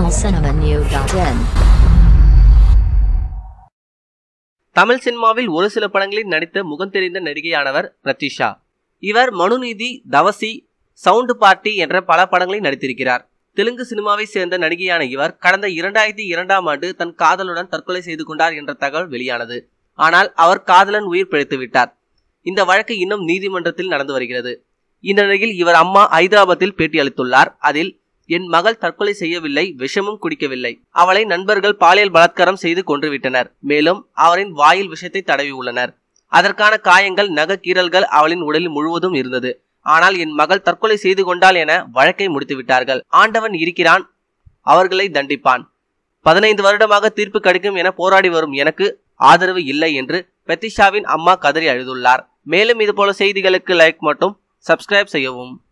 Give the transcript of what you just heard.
tamilcinemanew.in Tamil சினிமாவில் ஒரு சில படங்களில் நடித்த முகம் தெரிந்த நடிகையானவர் பிரத்யூஷா இவர் மனுநீதி தவசி சவுண்டு பார்ட்டி என்ற பல படங்களில் நடித்திருக்கிறார் தெலுங்கு சினிமாவை சேர்ந்த நடிகையான இவர் கடந்த இரண்டாயிரத்தி இரண்டாம் ஆண்டு தன் காதலுடன் தற்கொலை செய்து கொண்டார் என்ற தகவல் வெளியானது ஆனால் அவர் காதலன் உயிர் பிழைத்து விட்டார் இந்த வழக்கு இன்னும் நீதிமன்றத்தில் நடந்து வருகிறது இந்த நிலையில் இவர் அம்மா ஐதராபாத்தில் பேட்டி அளித்துள்ளார் அதில் என் மகள் தற்கொலை செய்யவில்லை விஷமும் குடிக்கவில்லை அவளை நண்பர்கள் பாலியல் பலாத்காரம் செய்து கொன்றுவிட்டனர் மேலும் அவரின் வாயில் விஷத்தை தடவி உள்ளனர் அதற்கான காயங்கள் நகக்கீரல்கள் அவளின் உடலில் முழுவதும் இருந்தது ஆனால் என் மகள் தற்கொலை செய்து கொண்டாள் என வழக்கை முடித்து விட்டார்கள் ஆண்டவன் இருக்கிறான் அவர்களை தண்டிப்பான் பதினைந்து வருடமாக தீர்ப்பு கிடைக்கும் என போராடி வரும் எனக்கு ஆதரவு இல்லை என்று பெத்திஷாவின் அம்மா கதறி அழுதுள்ளார் மேலும் இதுபோல செய்திகளுக்கு லைக் மற்றும் சப்ஸ்கிரைப் செய்யவும்